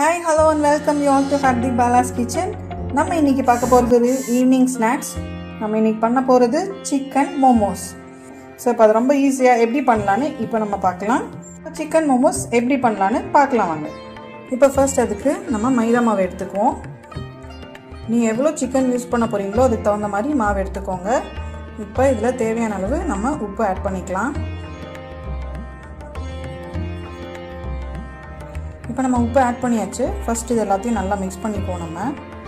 hi hello and welcome you all to Harthi Bala's kitchen நம்ம இன்னைக்கு பார்க்க போகிறது ஒரு ஈவினிங் ஸ்நாக்ஸ் நம்ம இன்னைக்கு பண்ண போகிறது சிக்கன் மோமோஸ் ஸோ இப்போ அது ரொம்ப ஈஸியாக எப்படி பண்ணலான்னு இப்போ நம்ம பார்க்கலாம் சிக்கன் மோமோஸ் எப்படி பண்ணலான்னு பார்க்கலாம் வாங்க இப்போ ஃபர்ஸ்ட் அதுக்கு நம்ம மைதா மாவு எடுத்துக்குவோம் நீங்கள் எவ்வளோ சிக்கன் யூஸ் பண்ண போகிறீங்களோ அதுக்கு தகுந்த மாதிரி மாவு எடுத்துக்கோங்க இப்போ இதில் தேவையான அளவு நம்ம உப்பு ஆட் பண்ணிக்கலாம் இப்போ நம்ம உப்பு ஆட் பண்ணியாச்சு ஃபர்ஸ்ட் இது எல்லாத்தையும் நல்லா மிக்ஸ் பண்ணிக்குவோம் நம்ம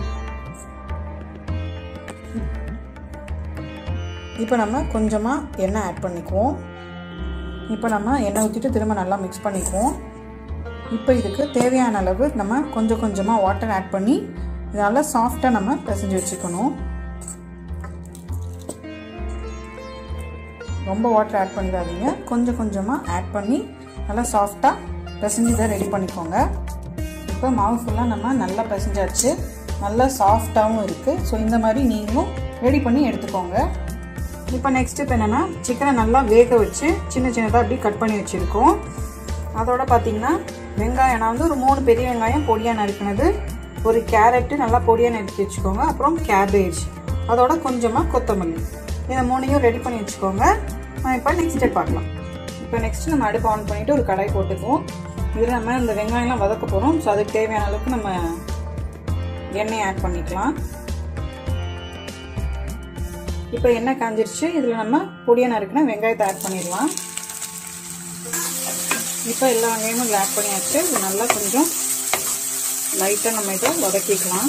இப்போ நம்ம கொஞ்சமாக எண்ணெய் ஆட் பண்ணிக்குவோம் இப்போ நம்ம எண்ணெய் ஊற்றிட்டு திரும்ப நல்லா மிக்ஸ் பண்ணிக்குவோம் இப்போ இதுக்கு தேவையான அளவு நம்ம கொஞ்சம் கொஞ்சமாக வாட்டர் ஆட் பண்ணி இதனால் சாஃப்டாக நம்ம பிசைஞ்சு வச்சுக்கணும் ரொம்ப வாட்டர் ஆட் பண்ணிடாதீங்க கொஞ்சம் கொஞ்சமாக ஆட் பண்ணி நல்லா சாஃப்டாக பிசைஞ்சு இதை ரெடி பண்ணிக்கோங்க இப்போ மாவு ஃபுல்லாக நம்ம நல்லா பிசைஞ்சாச்சு நல்லா சாஃப்டாகவும் இருக்குது ஸோ இந்த மாதிரி நீங்களும் ரெடி பண்ணி எடுத்துக்கோங்க இப்போ நெக்ஸ்ட் இப்போ என்னென்னா சிக்கனை நல்லா வேக வச்சு சின்ன சின்னதாக அப்படி கட் பண்ணி வச்சுருக்கோம் அதோட பார்த்தீங்கன்னா வெங்காயம் நான் வந்து ஒரு மூணு பெரிய வெங்காயம் பொடியாக நறுக்கினது ஒரு கேரட்டு நல்லா பொடியாக நறுக்கி வச்சுக்கோங்க அப்புறம் கேபேஜ் அதோட கொஞ்சமாக கொத்தமல்லி இதை மூணையும் ரெடி பண்ணி வச்சுக்கோங்க நான் இப்போ நெக்ஸ்ட் ஸ்டெப் பார்க்கலாம் இப்போ நெக்ஸ்ட் நம்ம அடுப்பு ஆன் பண்ணிவிட்டு ஒரு கடாய் போட்டுக்குவோம் இதில் நம்ம இந்த வெங்காயம்லாம் வதக்க போகிறோம் ஸோ அதுக்கு தேவையான அளவுக்கு நம்ம எண்ணெய் ஆட் பண்ணிக்கலாம் இப்போ எண்ணெய் காஞ்சிருச்சு இதில் நம்ம பொடியாக நறுக்கின வெங்காயத்தை ஆட் பண்ணிடலாம் இப்போ எல்லா வெங்காயமும் இதில் ஆட் பண்ணியாச்சு இது நல்லா கொஞ்சம் லைட்டாக நம்ம இதை வதக்கிக்கலாம்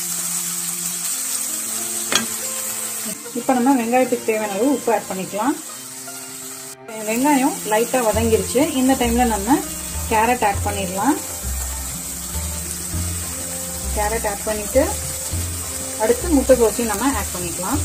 இப்போ நம்ம வெங்காயத்துக்கு தேவையான அளவு உப்பு ஆட் பண்ணிக்கலாம் வெங்காயம் லைட்டாக வதங்கிருச்சு இந்த டைமில் நம்ம கேரட் ஆட் பண்ணிடலாம் கேரட் ஆட் பண்ணிவிட்டு அடுத்து முட்டைக்கோசையும் நம்ம ஆட் பண்ணிக்கலாம்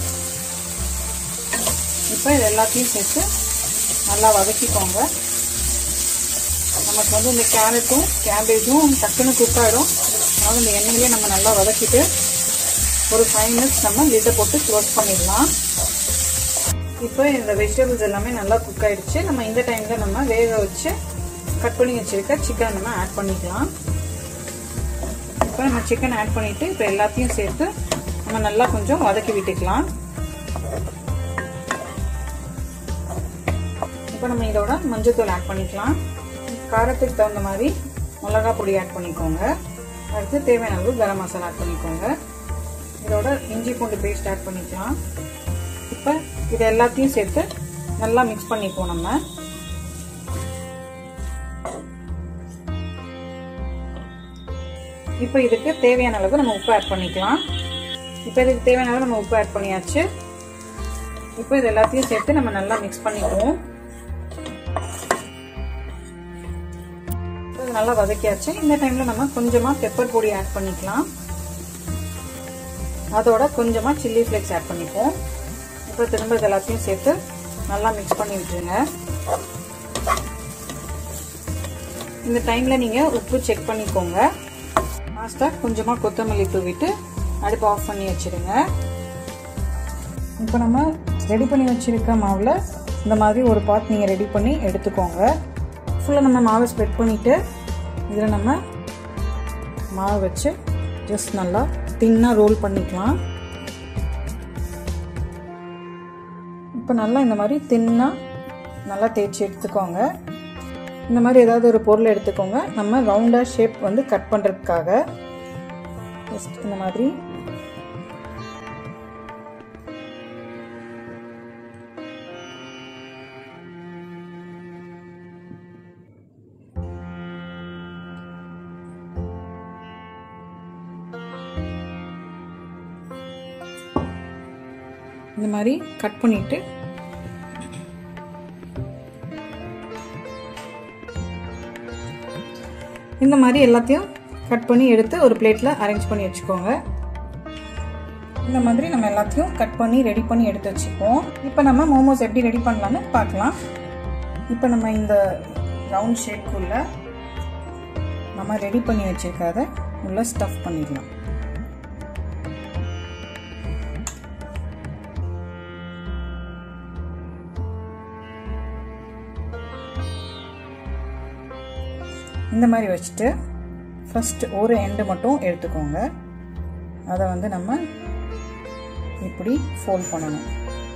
இப்போ இது எல்லாத்தையும் சேர்த்து நல்லா வதக்கிக்கோங்க நமக்கு வந்து இந்த கேரட்டும் கேபேஜும் டக்குன்னு குக் ஆகிடும் அதாவது இந்த எண்ணெயிலே நம்ம நல்லா வதக்கிட்டு ஒரு ஃபைவ் மினிட்ஸ் நம்ம லிட்டை போட்டு க்ளோஸ் பண்ணிடலாம் இப்போ இந்த வெஜிடபிள்ஸ் எல்லாமே நல்லா குக் ஆயிடுச்சு நம்ம இந்த டைமில் நம்ம வேக வச்சு கட் பண்ணி வச்சுருக்க சிக்கன் நம்ம ஆட் பண்ணிக்கலாம் இப்போ நம்ம சிக்கன் ஆட் பண்ணிவிட்டு இப்போ எல்லாத்தையும் சேர்த்து நம்ம நல்லா கொஞ்சம் வதக்கி விட்டுக்கலாம் இப்போ நம்ம இதோட மஞ்சத்தூள் ஆட் பண்ணிக்கலாம் காரத்துக்கு தகுந்த மாதிரி மிளகா பொடி ஆட் பண்ணிக்கோங்க அடுத்து தேவையான அளவு கரம் மசாலா ஆட் பண்ணிக்கோங்க இதோட இஞ்சி பூண்டு பேஸ்ட் ஆட் பண்ணிக்கலாம் இப்போ இது எல்லாத்தையும் சேர்த்து நல்லா மிக்ஸ் பண்ணிப்போம் நம்ம இப்போ இதுக்கு தேவையான அளவு நம்ம உப்பு ஆட் பண்ணிக்கலாம் இப்போ இதுக்கு தேவையான அளவு நம்ம உப்பு ஆட் பண்ணியாச்சு இப்போ இது எல்லாத்தையும் சேர்த்து நம்ம நல்லா மிக்ஸ் பண்ணிக்குவோம் இது நல்லா வதக்கியாச்சு இந்த டைம்ல நம்ம கொஞ்சமா பெப்பர் பொடி ஆட் பண்ணிக்கலாம் அதோட கொஞ்சமா சில்லி ஃபிளேக்ஸ் ஆட் பண்ணிப்போம் இப்போ திரும்ப இது எல்லாத்தையும் சேர்த்து நல்லா மிக்ஸ் பண்ணி விட்டுருங்க இந்த டைம்ல நீங்க உப்பு செக் பண்ணிக்கோங்க லாஸ்டா கொஞ்சமா கொத்தமல்லி தூவிட்டு அடுப்பு ஆஃப் பண்ணி வச்சிருங்க இப்போ நம்ம ரெடி பண்ணி வச்சிருக்க மாவில் இந்த மாதிரி ஒரு பாட் நீங்கள் ரெடி பண்ணி எடுத்துக்கோங்க ஃபுல்லாக நம்ம மாவை ஸ்ப்ரெட் பண்ணிவிட்டு இதில் நம்ம மாவு வச்சு ஜஸ்ட் நல்லா தின்னாக ரோல் பண்ணிக்கலாம் இப்போ நல்லா இந்த மாதிரி தின்னாக நல்லா தேய்ச்சி எடுத்துக்கோங்க இந்த மாதிரி ஏதாவது ஒரு பொருள் எடுத்துக்கோங்க நம்ம ரவுண்டாக ஷேப் வந்து கட் பண்ணுறதுக்காக ஜஸ்ட் இந்த மாதிரி இந்த மாதிரி கட் பண்ணிட்டு இந்த மாதிரி எல்லாத்தையும் கட் பண்ணி எடுத்து ஒரு பிளேட்டில் அரேஞ்ச் பண்ணி வச்சுக்கோங்க இந்த மாதிரி நம்ம எல்லாத்தையும் கட் பண்ணி ரெடி பண்ணி எடுத்து வச்சுப்போம் இப்போ நம்ம மோமோஸ் எப்படி ரெடி பண்ணலான்னு பார்க்கலாம் இப்போ நம்ம இந்த ரவுண்ட் ஷேப்குள்ள நம்ம ரெடி பண்ணி வச்சிருக்காத உள்ள ஸ்டஃப் பண்ணிடலாம் இந்த மாதிரி வச்சுட்டு ஃபஸ்ட் ஒரு எண்டு மட்டும் எடுத்துக்கோங்க அதை வந்து நம்ம இப்படி ஃபோல்ட் பண்ணணும்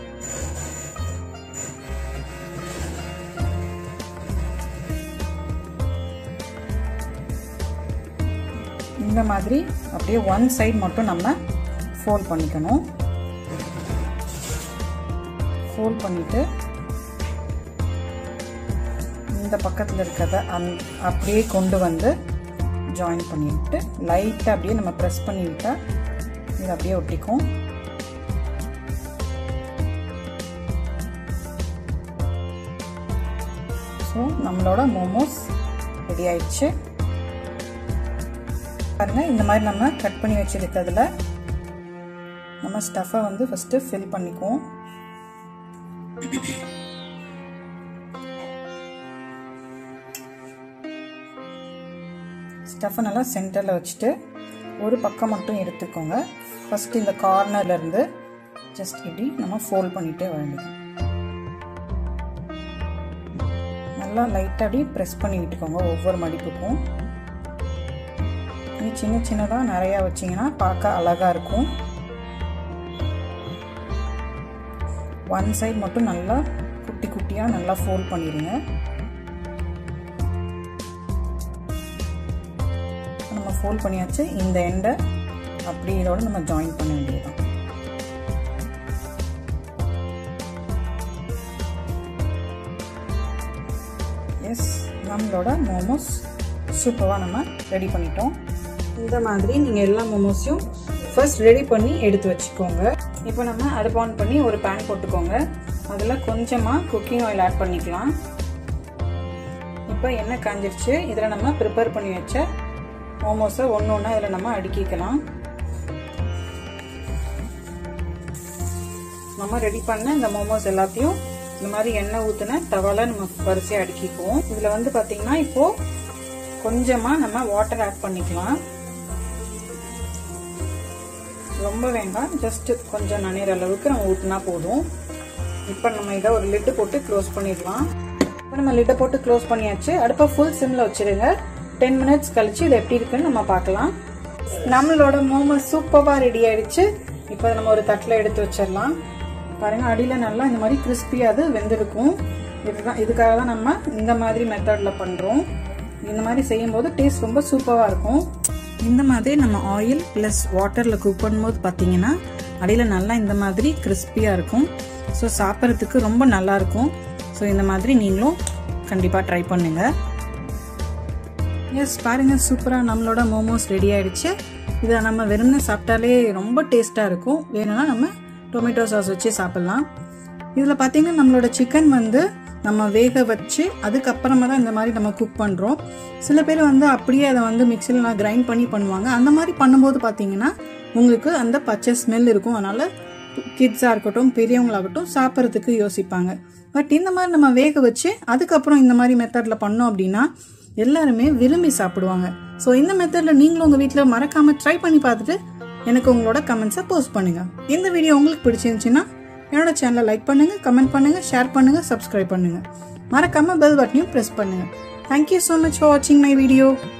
இந்த மாதிரி அப்படியே ஒன் சைடு மட்டும் நம்ம ஃபோல்ட் பண்ணிக்கணும் ஃபோல்ட் பண்ணிவிட்டு இந்த பக்கத்தில் இருக்கிறத அந் அப்படியே கொண்டு வந்து ஜாயின் பண்ணிவிட்டு லைட்டாக அப்படியே நம்ம ப்ரெஸ் பண்ணி விட்டால் இது அப்படியே ஒட்டிக்கும் ஸோ நம்மளோட மோமோஸ் ரெடி ஆயிடுச்சு பாருங்கள் இந்த மாதிரி நம்ம கட் பண்ணி வச்சுருக்கிறதுல நம்ம ஸ்டஃப்பை வந்து ஃபஸ்ட்டு ஃபில் பண்ணிக்குவோம் ஸ்டஃப்பை நல்லா சென்டரில் வச்சுட்டு ஒரு பக்கம் மட்டும் எடுத்துக்கோங்க ஃபஸ்ட்டு இந்த கார்னர்லேருந்து ஜஸ்ட் இப்படி நம்ம ஃபோல்ட் பண்ணிகிட்டே வேண்டியது நல்லா லைட்டாக அப்படி ப்ரெஸ் பண்ணி விட்டுக்கோங்க ஒவ்வொரு மடிப்புக்கும் இது சின்ன சின்னதாக நிறையா வச்சிங்கன்னா பார்க்க அழகாக இருக்கும் ஒன் சைடு மட்டும் நல்லா குட்டி குட்டியாக நல்லா ஃபோல்ட் பண்ணிடுங்க நம்ம ஃபோல்ட் பண்ணியாச்சு இந்த எண்டை அப்படி இதோட நம்ம ஜாயின் பண்ண வேண்டியதுதான் எஸ் நம்மளோட மோமோஸ் சூப்பராக நம்ம ரெடி பண்ணிட்டோம் இந்த மாதிரி நீங்கள் எல்லா மோமோஸையும் ஃபர்ஸ்ட் ரெடி பண்ணி எடுத்து வச்சுக்கோங்க இப்போ நம்ம அடுப்பு ஆன் பண்ணி ஒரு பேன் போட்டுக்கோங்க அதில் கொஞ்சமாக குக்கிங் ஆயில் ஆட் பண்ணிக்கலாம் இப்போ எண்ணெய் காஞ்சிருச்சு இதில் நம்ம ப்ரிப்பேர் பண்ணி வச்ச மோமோஸை ஒன்று ஒன்றா இதில் நம்ம அடுக்கிக்கலாம் நம்ம ரெடி பண்ண இந்த மோமோஸ் எல்லாத்தையும் இந்த மாதிரி எண்ணெய் ஊற்றின தவால நம்ம வரிசையாக அடுக்கிக்குவோம் இதில் வந்து பார்த்தீங்கன்னா இப்போது கொஞ்சமாக நம்ம வாட்டர் ஆட் பண்ணிக்கலாம் ரொம்ப வேண்டாம் ஜஸ்ட் கொஞ்சம் நனைகிற அளவுக்கு நம்ம ஊற்றினா போதும் இப்போ நம்ம இதை ஒரு லிட்டு போட்டு க்ளோஸ் பண்ணிடலாம் இப்போ நம்ம லிட்டை போட்டு க்ளோஸ் பண்ணியாச்சு அடுப்பை ஃபுல் சிம்மில் வச்சுருங்க டென் மினிட்ஸ் கழிச்சு இது எப்படி இருக்குன்னு நம்ம பார்க்கலாம் நம்மளோட மோமோஸ் சூப்பராக ரெடி ஆயிடுச்சு இப்போ நம்ம ஒரு தட்டில் எடுத்து வச்சிடலாம் பாருங்க அடியில் நல்லா இந்த மாதிரி கிறிஸ்பியாக அது வெந்திருக்கும் இதுதான் இதுக்காக தான் நம்ம இந்த மாதிரி மெத்தடில் பண்ணுறோம் இந்த மாதிரி செய்யும்போது டேஸ்ட் ரொம்ப சூப்பராக இருக்கும் இந்த மாதிரி நம்ம ஆயில் ப்ளஸ் வாட்டரில் குக் பண்ணும்போது பார்த்தீங்கன்னா அடியில் நல்லா இந்த மாதிரி கிறிஸ்பியாக இருக்கும் ஸோ சாப்பிட்றதுக்கு ரொம்ப நல்லாயிருக்கும் ஸோ இந்த மாதிரி நீங்களும் கண்டிப்பாக ட்ரை பண்ணுங்கள் எஸ் பாருங்கள் சூப்பராக நம்மளோட மோமோஸ் ரெடி ஆயிடுச்சு இதை நம்ம வெறும்னு சாப்பிட்டாலே ரொம்ப டேஸ்ட்டாக இருக்கும் வேணும்னா நம்ம டொமேட்டோ சாஸ் வச்சு சாப்பிட்லாம் இதில் பார்த்தீங்கன்னா நம்மளோட சிக்கன் வந்து நம்ம வேக வச்சு அதுக்கப்புறமா தான் இந்த மாதிரி நம்ம குக் பண்ணுறோம் சில பேர் வந்து அப்படியே அதை வந்து மிக்சியில் நான் கிரைண்ட் பண்ணி பண்ணுவாங்க அந்த மாதிரி பண்ணும்போது பார்த்தீங்கன்னா உங்களுக்கு அந்த பச்சை ஸ்மெல் இருக்கும் அதனால் கிட்ஸாக இருக்கட்டும் பெரியவங்களாகட்டும் சாப்பிட்றதுக்கு யோசிப்பாங்க பட் இந்த மாதிரி நம்ம வேக வச்சு அதுக்கப்புறம் இந்த மாதிரி மெத்தடில் பண்ணோம் அப்படின்னா எல்லாருமே விரும்பி சாப்பிடுவாங்க ஸோ இந்த மெத்தடில் நீங்களும் உங்கள் வீட்டில் மறக்காமல் ட்ரை பண்ணி பார்த்துட்டு எனக்கு உங்களோட கமெண்ட்ஸை போஸ்ட் பண்ணுங்கள் இந்த வீடியோ உங்களுக்கு பிடிச்சிருந்துச்சுன்னா என்னோட சேனலை லைக் பண்ணுங்கள் கமெண்ட் பண்ணுங்கள் ஷேர் பண்ணுங்கள் சப்ஸ்கிரைப் பண்ணுங்கள் மறக்காமல் பெல் பட்டனையும் ப்ரெஸ் பண்ணுங்கள் தேங்க்யூ ஸோ மச் ஃபார் வாட்சிங் மை வீடியோ